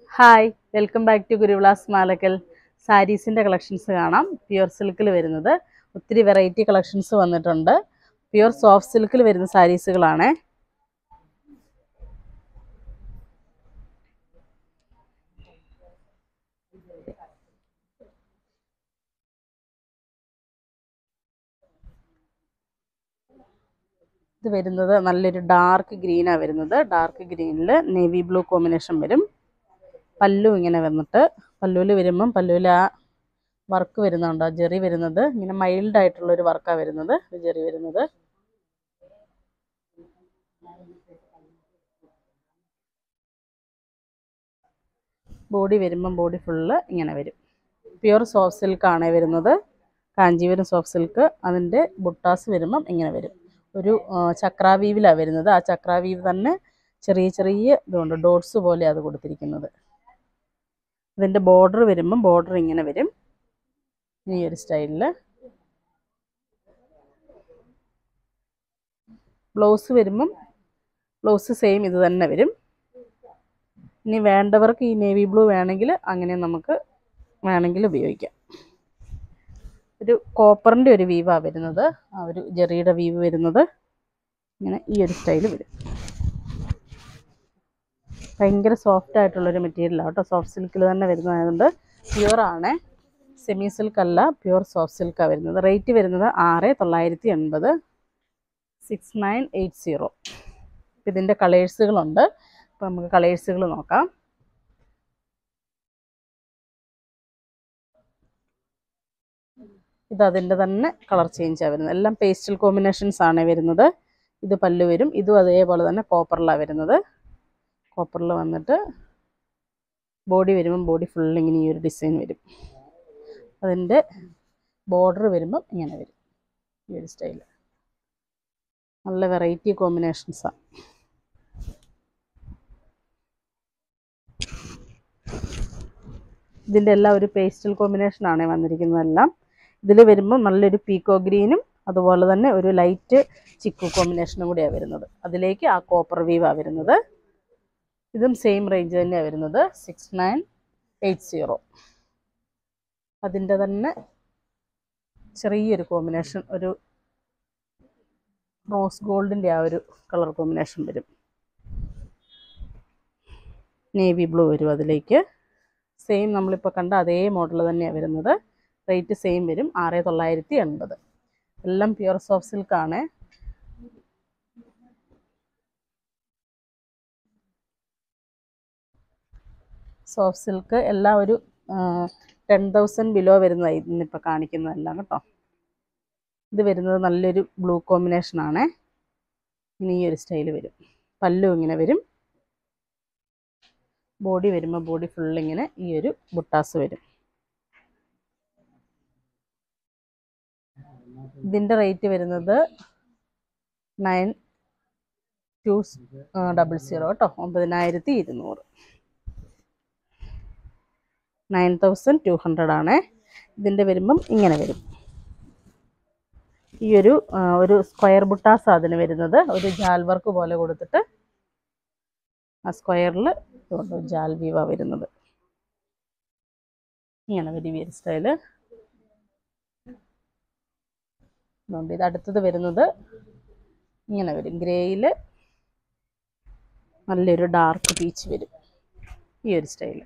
hi welcome back to Guruvilas Malakkal സാരീസിൻ്റെ collections കാണാം pure സിൽക്കിൽ വരുന്നത് ഒത്തിരി വെറൈറ്റി കളക്ഷൻസ് വന്നിട്ടുണ്ട് പ്യുർ സോഫ്റ്റ് സിൽക്കിൽ വരുന്ന സാരീസുകളാണ് ഇത് വരുന്നത് നല്ലൊരു ഡാർക്ക് ഗ്രീനാണ് വരുന്നത് ഡാർക്ക് ഗ്രീനിൽ നേവി ബ്ലൂ കോമ്പിനേഷൻ വരും പല്ലു ഇങ്ങനെ വന്നിട്ട് പല്ലുവിൽ വരുമ്പം പല്ലുവിൽ ആ വർക്ക് വരുന്നുണ്ട് ആ ജെറി വരുന്നത് ഇങ്ങനെ മൈൽഡ് ആയിട്ടുള്ളൊരു വർക്കാണ് വരുന്നത് ജെറി വരുന്നത് ബോഡി വരുമ്പം ബോഡി ഫുള്ള് ഇങ്ങനെ വരും പ്യുർ സോഫ്റ്റ് സിൽക്കാണ് വരുന്നത് കാഞ്ചീപുരം സോഫ്റ്റ് സിൽക്ക് അതിൻ്റെ ബുട്ടാസ് വരുമ്പം ഇങ്ങനെ വരും ഒരു ചക്രാവീവിലാണ് വരുന്നത് ആ ചക്രാവീവ് തന്നെ ചെറിയ ചെറിയ ഇതുണ്ട് ഡോട്ട്സ് പോലെ അത് കൊടുത്തിരിക്കുന്നത് ഇതിൻ്റെ ബോർഡർ വരുമ്പം ബോർഡർ ഇങ്ങനെ വരും ഈ ഒരു സ്റ്റൈലിൽ ബ്ലൗസ് വരുമ്പം ബ്ലൗസ് സെയിം ഇത് തന്നെ വരും ഇനി വേണ്ടവർക്ക് ഈ നേവി ബ്ലൂ വേണമെങ്കിൽ അങ്ങനെ നമുക്ക് വേണമെങ്കിൽ ഉപയോഗിക്കാം ഒരു കോപ്പറിൻ്റെ ഒരു വീവാണ് വരുന്നത് ആ ഒരു ജെറിയുടെ വീവ് വരുന്നത് ഇങ്ങനെ ഈ ഒരു സ്റ്റൈൽ വരും ഭയങ്കര സോഫ്റ്റ് ആയിട്ടുള്ളൊരു മെറ്റീരിയലാണ് കേട്ടോ സോഫ്റ്റ് സിൽക്കിൽ തന്നെ വരുന്നതായതുകൊണ്ട് പ്യുവർ ആണ് സെമി സിൽക്ക് അല്ല പ്യുവർ സോഫ്റ്റ് സിൽക്കാണ് വരുന്നത് റേറ്റ് വരുന്നത് ആറ് തൊള്ളായിരത്തി എൺപത് സിക്സ് നയൻ എയ്റ്റ് സീറോ ഇതിൻ്റെ കളേഴ്സുകളുണ്ട് അപ്പോൾ നമുക്ക് കളേഴ്സുകൾ നോക്കാം ഇത് അതിൻ്റെ തന്നെ കളർ ചേഞ്ചാണ് വരുന്നത് എല്ലാം പേസ്റ്റൽ കോമ്പിനേഷൻസ് ആണ് വരുന്നത് ഇത് പല്ല് വരും ഇതും അതേപോലെ തന്നെ കോപ്പറിലാണ് വരുന്നത് കോപ്പറിൽ വന്നിട്ട് ബോഡി വരുമ്പം ബോഡി ഫുൾ ഇങ്ങനെ ഈ ഒരു ഡിസൈൻ വരും അതിൻ്റെ ബോർഡർ വരുമ്പം ഇങ്ങനെ വരും ഈ ഒരു സ്റ്റൈൽ നല്ല വെറൈറ്റി കോമ്പിനേഷൻസാണ് ഇതിൻ്റെ എല്ലാം ഒരു പേസ്റ്റൽ കോമ്പിനേഷനാണ് വന്നിരിക്കുന്നതെല്ലാം ഇതിൽ വരുമ്പോൾ നല്ലൊരു പീക്കോ ഗ്രീനും അതുപോലെ തന്നെ ഒരു ലൈറ്റ് ചിക്കു കോമ്പിനേഷനും കൂടിയാണ് വരുന്നത് അതിലേക്ക് ആ കോപ്പർ വീവാണ് വരുന്നത് ഇതും സെയിം റേഞ്ച് തന്നെയാണ് വരുന്നത് സിക്സ് നയൻ എയ്റ്റ് സീറോ അതിൻ്റെ തന്നെ ചെറിയൊരു കോമ്പിനേഷൻ ഒരു റോസ് ഗോൾഡിൻ്റെ ആ ഒരു കളർ കോമ്പിനേഷൻ വരും നേവി ബ്ലൂ വരും അതിലേക്ക് സെയിം നമ്മളിപ്പോൾ കണ്ട അതേ മോഡൽ തന്നെയാണ് വരുന്നത് റേറ്റ് സെയിം വരും ആറ് തൊള്ളായിരത്തി എൺപത് എല്ലാം പ്യുർ സോഫ്റ്റ് സിൽക്കാണ് സോഫ്റ്റ് സിൽക്ക് എല്ലാം ഒരു ടെൻ തൗസൻഡ് ബിലോ വരുന്നതായി ഇന്നിപ്പോൾ കാണിക്കുന്നതെല്ലാം കേട്ടോ ഇത് വരുന്നത് നല്ലൊരു ബ്ലൂ കോമ്പിനേഷനാണ് ഇനി ഈ ഒരു സ്റ്റൈൽ വരും പല്ലു ഇങ്ങനെ വരും ബോഡി വരുമ്പോൾ ബോഡി ഫുള്ളിങ്ങനെ ഈ ഒരു ബുട്ടാസ് വരും ഇതിൻ്റെ റേറ്റ് വരുന്നത് നയൻ ടു ഡബിൾ സീറോ കേട്ടോ ഒമ്പതിനായിരത്തി ഇരുന്നൂറ് നയൻ തൗസൻഡ് ടു ഹൺഡ്രഡ് ആണ് ഇതിൻ്റെ വരുമ്പം ഇങ്ങനെ വരും ഈ ഒരു ഒരു സ്ക്വയർ ബുട്ടാസ് അതിന് വരുന്നത് ഒരു ജാൽ വർക്ക് പോലെ കൊടുത്തിട്ട് ആ സ്ക്വയറിൽ ഇതുകൊണ്ട് ജാൽ വീവ വരുന്നത് ഇങ്ങനെ വരും ഈ ഒരു സ്റ്റൈല് അതുകൊണ്ട് ഇത് അടുത്തത് വരുന്നത് ഇങ്ങനെ വരും ഗ്രേയിൽ നല്ലൊരു ഡാർക്ക് പീച്ച് വരും ഈ ഒരു സ്റ്റൈല്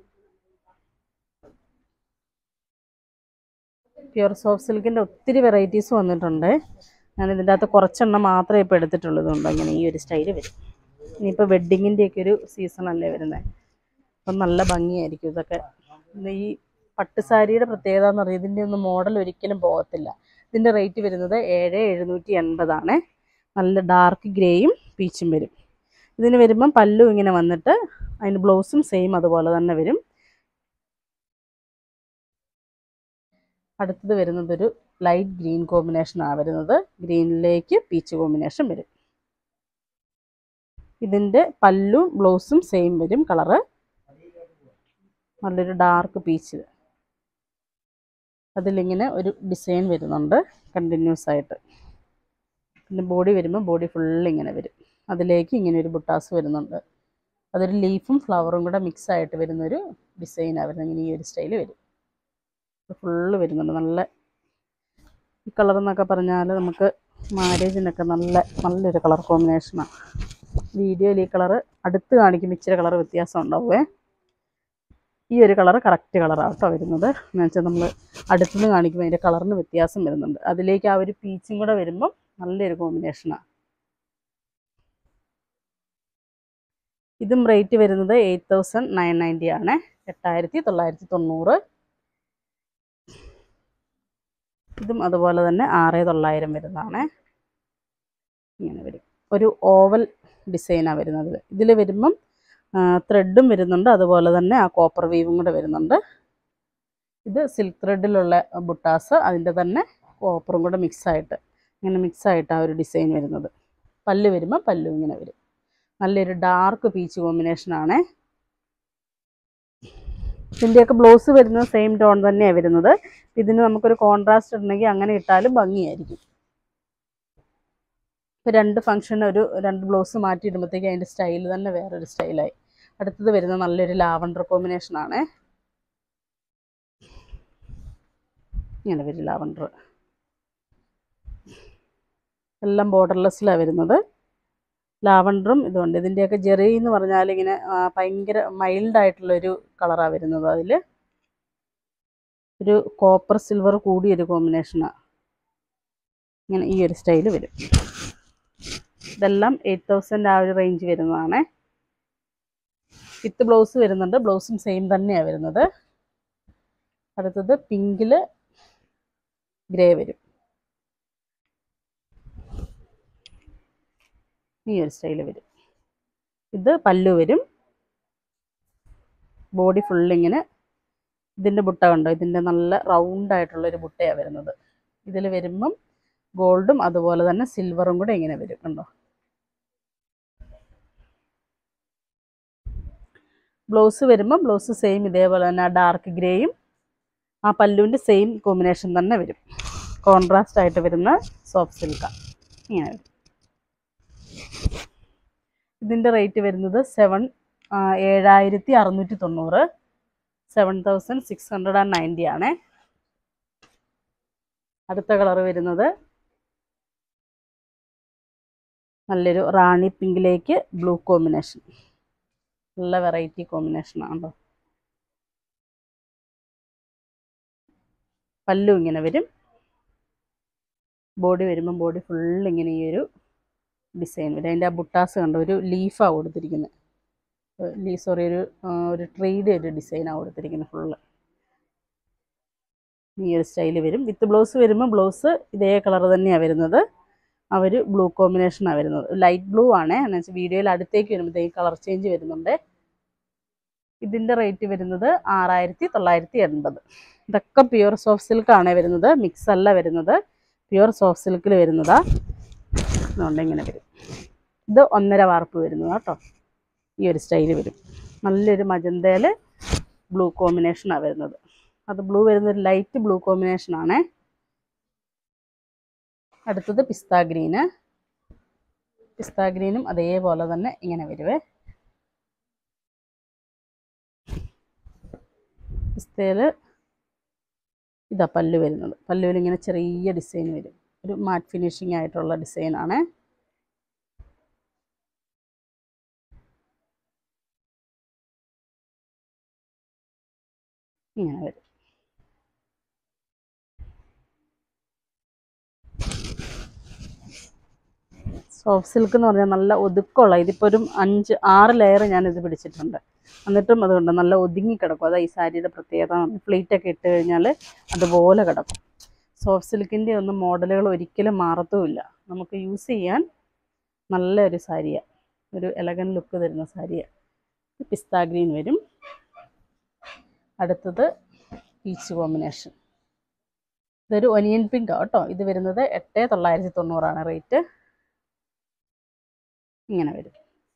പ്യുർ സോഫ്റ്റ് സിൽക്കിൻ്റെ ഒത്തിരി വെറൈറ്റീസ് വന്നിട്ടുണ്ട് ഞാൻ ഇതിൻ്റെ അകത്ത് കുറച്ചെണ്ണം മാത്രമേ ഇപ്പോൾ എടുത്തിട്ടുള്ളതുകൊണ്ട് അങ്ങനെ ഈ ഒരു സ്റ്റൈല് വരും ഇനിയിപ്പോൾ വെഡ്ഡിങ്ങിൻ്റെയൊക്കെ ഒരു സീസണല്ലേ വരുന്നത് അപ്പം നല്ല ഭംഗിയായിരിക്കും ഇതൊക്കെ ഈ പട്ട് സാരിയുടെ പ്രത്യേകത എന്ന് പറയുന്നത് ഇതിൻ്റെ ഒന്നും മോഡൽ ഒരിക്കലും പോകത്തില്ല ഇതിൻ്റെ റേറ്റ് വരുന്നത് ഏഴ് എഴുന്നൂറ്റി എൺപതാണ് നല്ല ഡാർക്ക് ഗ്രേയും പീച്ചും വരും ഇതിന് വരുമ്പം പല്ലു ഇങ്ങനെ വന്നിട്ട് അതിന് ബ്ലൗസും സെയിം അതുപോലെ തന്നെ വരും അടുത്തത് വരുന്നത് ഒരു ലൈറ്റ് ഗ്രീൻ കോമ്പിനേഷനാണ് വരുന്നത് ഗ്രീനിലേക്ക് പീച്ച് കോമ്പിനേഷൻ വരും ഇതിൻ്റെ പല്ലും ബ്ലൗസും സെയിം വരും കളറ് നല്ലൊരു ഡാർക്ക് പീച്ച് അതിലിങ്ങനെ ഒരു ഡിസൈൻ വരുന്നുണ്ട് കണ്ടിന്യൂസ് ആയിട്ട് പിന്നെ ബോഡി വരുമ്പോൾ ബോഡി ഫുൾ ഇങ്ങനെ വരും അതിലേക്ക് ഇങ്ങനെ ഒരു ബുട്ടാസ് വരുന്നുണ്ട് അതൊരു ലീഫും ഫ്ലവറും കൂടെ മിക്സ് ആയിട്ട് വരുന്നൊരു ഡിസൈനാണ് വരുന്നത് ഇങ്ങനെ ഈ ഒരു സ്റ്റൈൽ വരും ഫുള്ള് വരുന്നുണ്ട് നല്ല ഈ കളർ എന്നൊക്കെ പറഞ്ഞാൽ നമുക്ക് മാരേജിനൊക്കെ നല്ല നല്ലൊരു കളർ കോമ്പിനേഷനാണ് വീഡിയോയിൽ ഈ കളറ് അടുത്ത് കാണിക്കുമ്പോൾ ഇച്ചിരി കളർ വ്യത്യാസം ഉണ്ടാവുമേ ഈ ഒരു കളർ കറക്റ്റ് കളറാണ് കേട്ടോ വരുന്നത് എന്ന് വെച്ചാൽ നമ്മൾ അടുത്തുനിന്ന് കാണിക്കുമ്പോൾ അതിൻ്റെ കളറിന് വ്യത്യാസം വരുന്നുണ്ട് അതിലേക്ക് ആ ഒരു പീച്ചും കൂടെ വരുമ്പം നല്ലൊരു കോമ്പിനേഷനാണ് ഇതും റേറ്റ് വരുന്നത് എയ്റ്റ് തൗസൻഡ് നയൻ നയൻറ്റി ആണ് എട്ടായിരത്തി തൊള്ളായിരത്തി തൊണ്ണൂറ് ഇതും അതുപോലെ തന്നെ ആറ് തൊള്ളായിരം വരുന്നതാണ് ഇങ്ങനെ വരും ഒരു ഓവൽ ഡിസൈനാണ് വരുന്നത് ഇതിൽ വരുമ്പം ത്രെഡും വരുന്നുണ്ട് അതുപോലെ തന്നെ ആ കോപ്പർ വീവും കൂടെ വരുന്നുണ്ട് ഇത് സിൽക്ക് ത്രെഡിലുള്ള ബുട്ടാസ് അതിൻ്റെ തന്നെ കോപ്പറും കൂടെ മിക്സായിട്ട് ഇങ്ങനെ മിക്സായിട്ട് ആ ഒരു ഡിസൈൻ വരുന്നത് പല്ല് വരുമ്പോൾ പല്ലും ഇങ്ങനെ വരും നല്ലൊരു ഡാർക്ക് പീച്ച് കോമ്പിനേഷനാണ് ഇതിൻ്റെയൊക്കെ ബ്ലൗസ് വരുന്നത് സെയിം ടോൺ തന്നെയാണ് വരുന്നത് ഇതിന് നമുക്കൊരു കോൺട്രാസ്റ്റ് ഉണ്ടെങ്കിൽ അങ്ങനെ ഇട്ടാലും ഭംഗിയായിരിക്കും ഇപ്പോൾ രണ്ട് ഫംഗ്ഷൻ ഒരു രണ്ട് ബ്ലൗസ് മാറ്റി ഇടുമ്പോഴത്തേക്ക് അതിൻ്റെ സ്റ്റൈൽ തന്നെ വേറൊരു സ്റ്റൈലായി അടുത്തത് വരുന്ന നല്ലൊരു ലാവണ്ടർ കോമ്പിനേഷനാണ് ഇങ്ങനെ വരും ലാവണ്ടർ എല്ലാം ബോർഡർലെസ്സിലാണ് വരുന്നത് ലാവണ്ടറും ഇതുണ്ട് ഇതിൻ്റെയൊക്കെ ജെറി എന്ന് പറഞ്ഞാൽ ഇങ്ങനെ ആ, ഭയങ്കര മൈൽഡായിട്ടുള്ളൊരു കളറാണ് വരുന്നത് അതിൽ ഒരു കോപ്പർ സിൽവർ കൂടിയൊരു കോമ്പിനേഷനാണ് ഇങ്ങനെ ഈ ഒരു സ്റ്റൈല് വരും ഇതെല്ലാം എയ്റ്റ് തൗസൻഡ് ആ ഒരു റേഞ്ച് വരുന്നതാണ് വിത്ത് ബ്ലൗസ് വരുന്നുണ്ട് ബ്ലൗസും സെയിം തന്നെയാണ് വരുന്നത് അടുത്തത് പിങ്കിൽ ഗ്രേ വരും ഈ ഒരു സ്റ്റൈൽ വരും ഇത് പല്ലു വരും ബോഡി ഫുള്ളിങ്ങനെ ഇതിൻ്റെ ബുട്ട കണ്ടോ ഇതിൻ്റെ നല്ല റൗണ്ട് ആയിട്ടുള്ളൊരു ബുട്ടയാണ് വരുന്നത് ഇതിൽ വരുമ്പം ഗോൾഡും അതുപോലെ തന്നെ സിൽവറും കൂടെ ഇങ്ങനെ വരും കണ്ടോ ബ്ലൗസ് വരുമ്പോൾ ബ്ലൗസ് സെയിം ഇതേപോലെ തന്നെ ആ ഡാർക്ക് ഗ്രേയും ആ പല്ലുവിൻ്റെ സെയിം കോമ്പിനേഷൻ തന്നെ വരും കോൺട്രാസ്റ്റ് ആയിട്ട് വരുന്ന സോഫ്റ്റ് സിൽക്കാണ് ഇങ്ങനെ വരും ഇതിൻ്റെ റേറ്റ് വരുന്നത് സെവൻ ഏഴായിരത്തി അറുന്നൂറ്റി തൊണ്ണൂറ് seven thousand six hundred and ninety ആണ് അടുത്ത കളർ വരുന്നത് നല്ലൊരു റാണി പിങ്കിലേക്ക് ബ്ലൂ കോമ്പിനേഷൻ നല്ല വെറൈറ്റി കോമ്പിനേഷൻ ആണല്ലോ പല്ലു ഇങ്ങനെ വരും ബോഡി വരുമ്പം ബോഡി ഫുൾ ഇങ്ങനെ ഈ ഒരു ഡിസൈൻ വരും അതിൻ്റെ ആ ബുട്ടാസ് കണ്ടോ ഒരു ലീഫാണ് കൊടുത്തിരിക്കുന്നത് ലീ സോറി ഒരു ആ, ഒരു ട്രീയുടെ ഒരു ഡിസൈനാണ് കൊടുത്തിരിക്കുന്നത് ഫുള്ള് ഈ ഒരു സ്റ്റൈല് വരും വിത്ത് ബ്ലൗസ് വരുമ്പോൾ ബ്ലൗസ് ഇതേ കളർ തന്നെയാണ് വരുന്നത് അവർ ബ്ലൂ കോമ്പിനേഷനാണ് വരുന്നത് ലൈറ്റ് ബ്ലൂ ആണ് എന്ന് വെച്ചാൽ വീഡിയോയിൽ അടുത്തേക്ക് വരുമ്പോഴത്തേക്ക് കളർ ചേഞ്ച് വരുന്നുണ്ട് ഇതിൻ്റെ റേറ്റ് വരുന്നത് ആറായിരത്തി തൊള്ളായിരത്തി എൺപത് ഇതൊക്കെ പ്യുവർ സോഫ്റ്റ് സിൽക്കാണ് വരുന്നത് മിക്സ് അല്ല വരുന്നത് പ്യുവർ സോഫ്റ്റ് സിൽക്കിൽ വരുന്നതാ അതുകൊണ്ട് ഇങ്ങനെ വരും ഇത് ഒന്നര വാർപ്പ് വരുന്നത് കേട്ടോ ഈ ഒരു സ്റ്റൈൽ വരും നല്ലൊരു മജന്തയിൽ ബ്ലൂ കോമ്പിനേഷനാണ് വരുന്നത് അത് ബ്ലൂ വരുന്നൊരു ലൈറ്റ് ബ്ലൂ കോമ്പിനേഷനാണ് അടുത്തത് പിസ്ത ഗ്രീന് പിസ്ത ഗ്രീനും അതേപോലെ തന്നെ ഇങ്ങനെ വരുവേ പിസ്തയിൽ ഇതാ പല്ല് വരുന്നത് പല്ലുവിൽ ഇങ്ങനെ ചെറിയ ഡിസൈൻ വരും ഒരു മാറ്റ് ഫിനിഷിംഗ് ആയിട്ടുള്ള ഡിസൈനാണ് ഇങ്ങനെ വരും സോഫ്റ്റ് സിൽക്ക് എന്ന് പറഞ്ഞാൽ നല്ല ഒതുക്കമുള്ള ഇതിപ്പോൾ ഒരു അഞ്ച് ആറ് ലെയർ ഞാനിത് പിടിച്ചിട്ടുണ്ട് എന്നിട്ടും അതുകൊണ്ട് നല്ല ഒതുങ്ങി കിടക്കും അതാ ഈ സാരിയുടെ പ്രത്യേകത പ്ലേറ്റ് ഒക്കെ ഇട്ട് കഴിഞ്ഞാൽ അതുപോലെ കിടക്കും സോഫ്റ്റ് സിൽക്കിൻ്റെ ഒന്നും മോഡലുകൾ ഒരിക്കലും മാറത്തുമില്ല നമുക്ക് യൂസ് ചെയ്യാൻ നല്ലൊരു സാരിയാണ് ഒരു എലഗൻ ലുക്ക് തരുന്ന സാരിയാണ് പിസ്ത ഗ്രീൻ വരും അടുത്തത് പീച്ച് കോമ്പിനേഷൻ ഇതൊരു ഒനിയൻ പിങ്ക് കേട്ടോ ഇത് വരുന്നത് എട്ട് തൊള്ളായിരത്തി തൊണ്ണൂറാണ് റേറ്റ് ഇങ്ങനെ വരും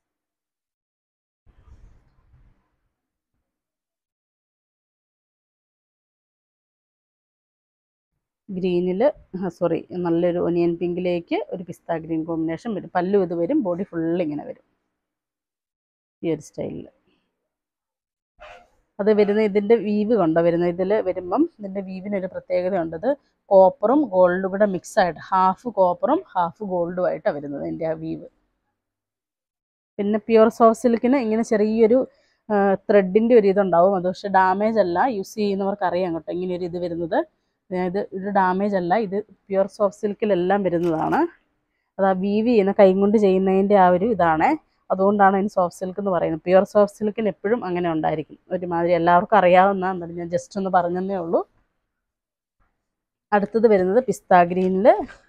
ഗ്രീനിൽ സോറി നല്ലൊരു ഒനിയൻ പിങ്കിലേക്ക് ഒരു പിസ്ത ഗ്രീൻ കോമ്പിനേഷൻ വരും പല്ലു ഇത് വരും ബോഡി ഫുൾ ഇങ്ങനെ വരും ഈ ഒരു സ്റ്റൈലിൽ അത് വരുന്ന ഇതിൻ്റെ വീവ് കൊണ്ടോ വരുന്നത് ഇതിൽ വരുമ്പം ഇതിൻ്റെ വീവിനൊരു പ്രത്യേകതയുണ്ട് ഇത് കോപ്പറും ഗോൾഡും കൂടെ മിക്സ് ആയിട്ട് ഹാഫ് കോപ്പറും ഹാഫ് ഗോൾഡും ആയിട്ടാണ് വരുന്നത് ഇതിൻ്റെ ആ വീവ് പിന്നെ പ്യുവർ സോഫ്റ്റ് സിൽക്കിന് ഇങ്ങനെ ചെറിയൊരു ത്രെഡിൻ്റെ ഒരു ഇതുണ്ടാവും അത് പക്ഷേ ഡാമേജ് അല്ല യൂസ് ചെയ്യുന്നവർക്ക് അറിയാം കേട്ടോ ഇങ്ങനെ ഒരു ഇത് വരുന്നത് അതായത് ഇത് ഡാമേജ് അല്ല ഇത് പ്യുവർ സോഫ്റ്റ് സിൽക്കിലെല്ലാം വരുന്നതാണ് അത് ആ വീവ് ചെയ്യുന്ന കൈ കൊണ്ട് ചെയ്യുന്നതിൻ്റെ ആ ഒരു ഇതാണ് അതുകൊണ്ടാണ് അതിന് സോഫ്റ്റ് സിൽക്ക് എന്ന് പറയുന്നത് പ്യുവർ സോഫ്റ്റ് സിൽക്കിന് എപ്പോഴും അങ്ങനെ ഉണ്ടായിരിക്കും ഒരുമാതിരി എല്ലാവർക്കും അറിയാവുന്ന എന്നാലും ഞാൻ ജസ്റ്റ് ഒന്ന് പറഞ്ഞതേ ഉള്ളൂ അടുത്തത് വരുന്നത് പിസ്ത ഗ്രീനിൽ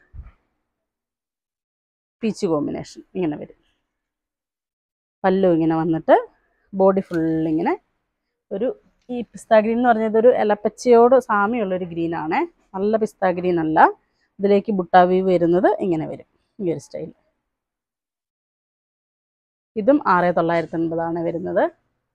പീച്ച് കോമ്പിനേഷൻ ഇങ്ങനെ വരും പല്ലു ഇങ്ങനെ വന്നിട്ട് ബോഡി ഫുള്ളിങ്ങനെ ഒരു ഈ പിസ്ത ഗ്രീൻ എന്ന് പറഞ്ഞത് ഒരു എലപ്പച്ചയോട് സാമ്യമുള്ളൊരു ഗ്രീനാണ് നല്ല പിസ്ത ഗ്രീൻ അല്ല ഇതിലേക്ക് ബുട്ടാവീവ് വരുന്നത് ഇങ്ങനെ വരും ഈ ഒരു സ്റ്റൈൽ ഇതും ആറ് തൊള്ളായിരത്തി അൻപതാണ് വരുന്നത്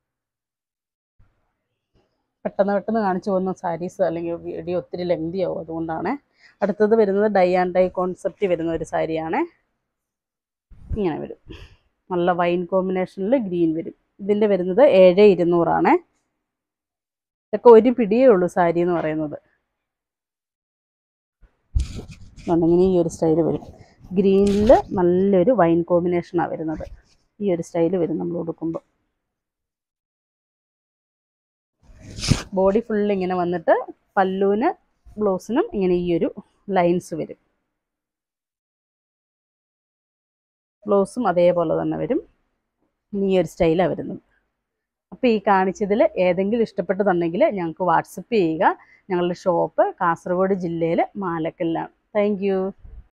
പെട്ടെന്ന് പെട്ടെന്ന് കാണിച്ചു പോകുന്ന സാരീസ് അല്ലെങ്കിൽ വീഡിയോ ഒത്തിരി ലെങ്തി ആവും അതുകൊണ്ടാണ് അടുത്തത് വരുന്നത് ഡൈ ആൻഡ് ഡൈ കോൺസെപ്റ്റ് വരുന്ന ഒരു സാരിയാണ് ഇങ്ങനെ വരും നല്ല വൈൻ കോമ്പിനേഷനിൽ ഗ്രീൻ വരും ഇതിൻ്റെ വരുന്നത് ഏഴ് ഇരുന്നൂറാണ് ഇതൊക്കെ ഒരു പിടിയേ ഉള്ളൂ സാരി എന്ന് പറയുന്നത് അതുകൊണ്ടിങ്ങനെ ഈ ഒരു സ്റ്റൈൽ വരും ഗ്രീനിൽ നല്ലൊരു വൈൻ കോമ്പിനേഷനാണ് വരുന്നത് ഈ ഒരു സ്റ്റൈൽ വരും നമ്മൾ ഉടുക്കുമ്പോൾ ബോഡി ഫുൾ ഇങ്ങനെ വന്നിട്ട് പല്ലുവിന് ബ്ലൗസിനും ഇങ്ങനെ ഈ ഒരു ലൈൻസ് വരും ബ്ലൗസും അതേപോലെ തന്നെ വരും ഇനി ഈ ഒരു സ്റ്റൈലാണ് വരുന്നത് അപ്പോൾ ഈ കാണിച്ചതിൽ ഏതെങ്കിലും ഇഷ്ടപ്പെട്ടതുണ്ടെങ്കിൽ ഞങ്ങൾക്ക് വാട്സപ്പ് ചെയ്യുക ഞങ്ങളുടെ ഷോപ്പ് കാസർഗോഡ് ജില്ലയിൽ മാലക്കല്ലാണ് താങ്ക്